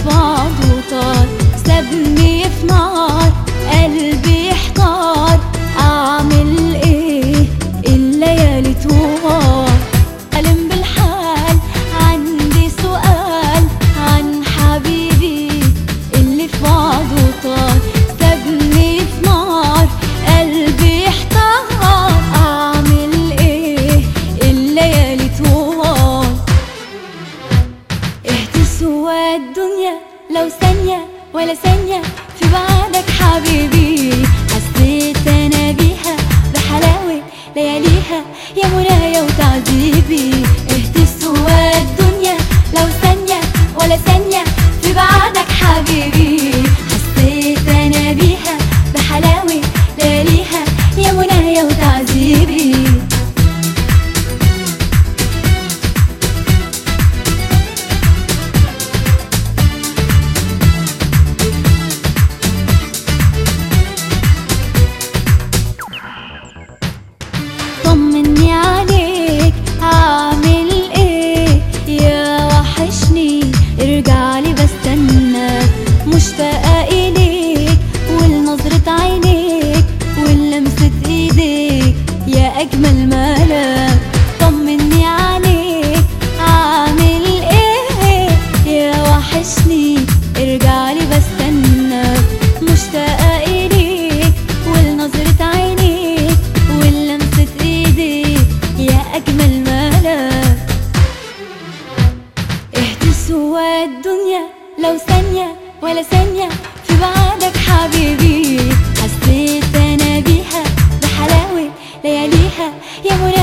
بعضه طار سابني في نار قلبي احتار اعمل ايه الليالي طوال ألم بالحال عندي سؤال عن حبيبي اللي في بعضه طار سابني في نار قلبي احتار اعمل ايه الليالي طوال اهتسوا الدنيا لو ثانية ولا ثانية في بعدك حبيبي حسيت انا بيها بحلاوة لياليها يا منايا وتعذيبي اهتسوا الدنيا لو ثانية ولا ثانية في بعدك حبيبي حسيت انا بيها بحلاوة لياليها يا منايا وتعذيبي طمني عليك عامل ايه يا وحشني ارجع لي بستناك مشتاقة اليك ولنظرة عينيك ولمسة ايديك يا اجمل ملاك طمني عليك عامل ايه يا وحشني ارجع لي بستناك مشتاقة اليك ولنظرة عينيك ولمسة ايديك يا اجمل ملاك اهتسوا الدنيا لو ثانية ولا ثانية في بعدك حبيبي حسيت انا بيها بحلاوة لياليها يا منى